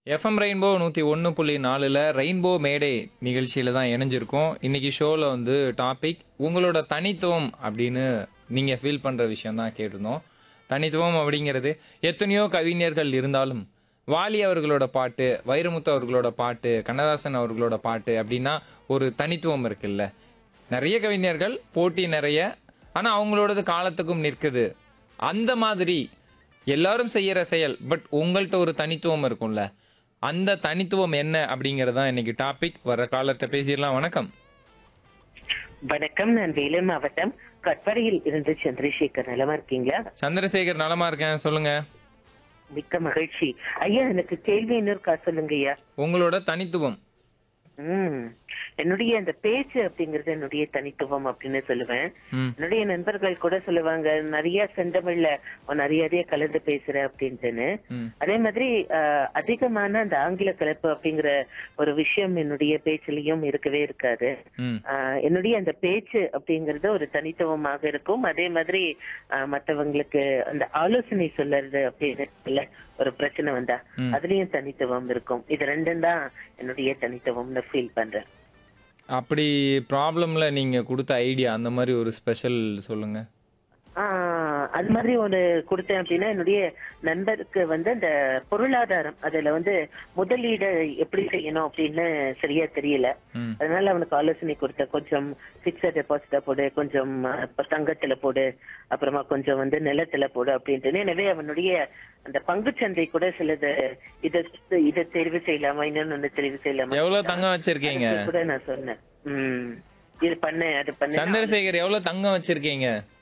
FM rainbow நூற்றி ஒன்று புள்ளி நாலில் ரெயின்போ மேடே நிகழ்ச்சியில் தான் இணைஞ்சிருக்கோம் இன்னைக்கு ஷோவில் வந்து டாபிக் உங்களோட தனித்துவம் அப்படின்னு நீங்கள் ஃபீல் பண்ணுற விஷயம் தான் கேட்டிருந்தோம் தனித்துவம் அப்படிங்கிறது எத்தனையோ கவிஞர்கள் இருந்தாலும் வாலி அவர்களோட பாட்டு வைரமுத்து அவர்களோட பாட்டு கண்ணதாசன் அவர்களோட பாட்டு அப்படின்னா ஒரு தனித்துவம் இருக்குல்ல நிறைய கவிஞர்கள் போட்டி நிறைய ஆனால் அவங்களோடது காலத்துக்கும் நிற்குது அந்த மாதிரி எல்லாரும் செய்யற செயல் பட் உங்கள்கிட்ட ஒரு தனித்துவம் இருக்கும்ல அந்த தனித்துவம் என்ன அப்படிங்கறது தான் இன்னைக்கு டாபிக் வர காலத்தை பேசிடலாம் வணக்கம் வணக்கம் நான் வேலூர் மாவட்டம் கட்பாடியில் இருந்து சந்திரசேகர் நலமா இருக்கீங்களா சந்திரசேகர் நலமா இருக்கேன் சொல்லுங்க மிக்க மகிழ்ச்சி ஐயா எனக்கு கேள்வி இன்னொருக்கா சொல்லுங்க ஐயா உங்களோட தனித்துவம் ம் என்னுடைய அந்த பேச்சு அப்படிங்கறது என்னுடைய தனித்துவம் அப்படின்னு சொல்லுவேன் ம் என்னுடைய நண்பர்கள் கூட சொல்லுவாங்க நிறைய செந்தமிழ்ல உன் நிறைய கலந்து பேசுற அப்படின்ட்டுன்னு ம் அதே மாதிரி ஆஹ், அதிகமான அந்த ஆங்கில கலப்பு அப்படிங்கிற ஒரு விஷயம் என்னுடைய பேச்சிலையும் இருக்கவே இருக்காது ம் ஆஹ் என்னுடைய அந்த பேச்சு அப்படிங்கறது ஒரு தனித்துவமாக இருக்கும் அதே மாதிரி ஆஹ் மத்தவங்களுக்கு அந்த ஆலோசனை சொல்லறது அப்படின்னு ஒரு பிரச்சனை வந்தா ம். அதுலயும் தனித்துவம் இருக்கும் இது ரெண்டும் தான் என்னுடைய தனித்துவம்னு ஃபீல் பண்றேன் அப்படி ப்ராப்ளம்ல நீங்க கொடுத்த ஐடியா அந்த மாதிரி ஒரு ஸ்பெஷல் சொல்லுங்க ஆஹ் அது மாதிரி ஒண்ணு கொடுத்தேன் அப்படின்னா என்னுடைய நண்பருக்கு வந்து அந்த பொருளாதாரம் அதுல வந்து முதலீடு எப்படி செய்யணும் அப்படின்னு சரியா தெரியல ம் அதனால அவனுக்கு ஆலோசனை கொடுத்த கொஞ்சம் பிக்சட் டெபாசிட்டா போடு கொஞ்சம் அஹ், இப்ப தங்கத்துல போடு அப்புறமா கொஞ்சம் வந்து நிலத்துல போடு அப்படின்ட்டு எனவே அவனுடைய அந்த பங்குச்சந்தை கூட சிலது இத இதை தெரிவு செய்யலாமா இன்னொன்னு ஒண்ணு தெரிவு செய்யலாமா எவ்வளவு தங்கம் வச்சிருக்கீங்க அதுக்கு கூட நான் சொன்னேன் உம் இது பண்ணு அது பண்ணு சந்திரசேகர் எவ்வளவு தங்கம் வச்சிருக்கீங்க